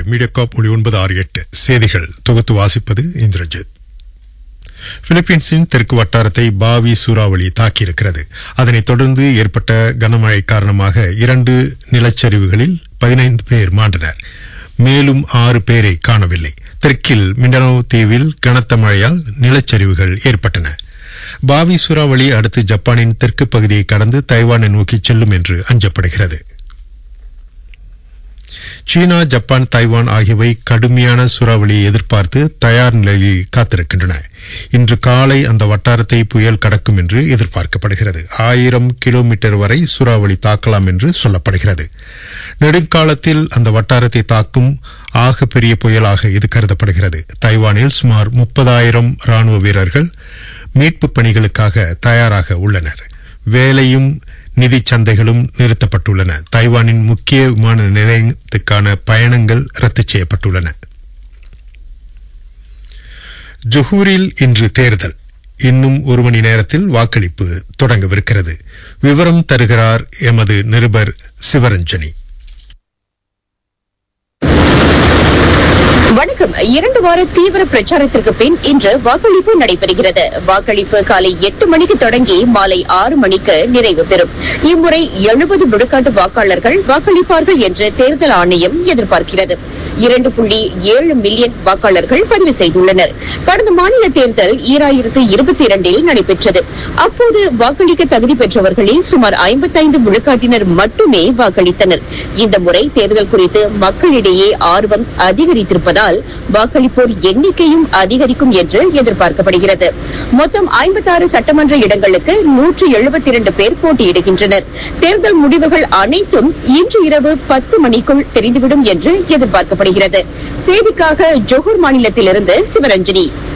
Mediacorp ஒளி ஒன்பது ஆறு எட்டு செய்திகள் தொகுத்து வாசிப்பது இந்திரஜித் பிலிப்பீன்ஸின் தெற்கு வட்டாரத்தை பாவி சூறாவளி தாக்கியிருக்கிறது அதனைத் தொடர்ந்து ஏற்பட்ட கனமழை காரணமாக இரண்டு நிலச்சரிவுகளில் பதினைந்து பேர் மாண்டனர் மேலும் ஆறு பேரை காணவில்லை தெற்கில் மிண்டனோ தீவில் கனத்த மழையால் நிலச்சரிவுகள் ஏற்பட்டன பாவி சூறாவளி அடுத்து ஜப்பானின் தெற்கு பகுதியை கடந்து தைவானை நோக்கி செல்லும் என்று அஞ்சப்படுகிறது சீனா ஜப்பான் தைவான் ஆகியவை கடுமையான சூறாவளியை எதிர்பார்த்து தயார் நிலையில் காத்திருக்கின்றன இன்று காலை அந்த வட்டாரத்தை புயல் கடக்கும் என்று எதிர்பார்க்கப்படுகிறது ஆயிரம் கிலோமீட்டர் வரை சூறாவளி தாக்கலாம் என்று சொல்லப்படுகிறது நெடுங்காலத்தில் அந்த வட்டாரத்தை தாக்கும் ஆக பெரிய புயலாக இது கருதப்படுகிறது தைவானில் சுமார் முப்பதாயிரம் ராணுவ வீரர்கள் மீட்புப் பணிகளுக்காக தயாராக உள்ளனர் வேலையும் நிதி சந்தைகளும் நிறுத்தப்பட்டுள்ளன தைவானின் முக்கிய விமான நிலையத்துக்கான பயணங்கள் ரத்து செய்யப்பட்டுள்ளன ஜொஹூரில் இன்று தேர்தல் இன்னும் ஒரு மணி நேரத்தில் வாக்களிப்பு தொடங்கவிருக்கிறது விவரம் தருகிறார் எமது நிருபர் சிவரஞ்சனி வணக்கம் இரண்டு வார தீவிர பிரச்சாரத்திற்கு பின் இன்று வாக்களிப்பு நடைபெறுகிறது வாக்களிப்பு காலை எட்டு மணிக்கு தொடங்கி மாலை ஆறு மணிக்கு நிறைவு பெறும் இம்முறை எழுபது விழுக்காட்டு வாக்காளர்கள் வாக்களிப்பார்கள் என்று தேர்தல் ஆணையம் எதிர்பார்க்கிறது இரண்டு புள்ளி ஏழு மில்லியன் வாக்காளர்கள் பதிவு செய்துள்ளனர் கடந்த மாநில தேர்தல் ஈராயிரத்து இருபத்தி இரண்டில் நடைபெற்றது அப்போது வாக்களிக்க தகுதி பெற்றவர்களில் சுமார் ஐம்பத்தைந்து விழுக்காட்டினர் மட்டுமே வாக்களித்தனர் இந்த முறை தேர்தல் குறித்து மக்களிடையே ஆர்வம் அதிகரித்திருப்பதால் வாக்களிப்போர் எண்ணிக்கையும் அதிகரிக்கும் என்று எதிர்பார்க்கப்படுகிறது மொத்தம் ஐம்பத்தாறு சட்டமன்ற இடங்களுக்கு நூற்று எழுபத்தி இரண்டு பேர் போட்டியிடுகின்றனர் தேர்தல் முடிவுகள் அனைத்தும் இன்று இரவு பத்து மணிக்குள் தெரிந்துவிடும் என்று எதிர்பார்க்கப்படுகிறது செய்திக்காக ஜொஹூர் மாநிலத்திலிருந்து சிவரஞ்சனி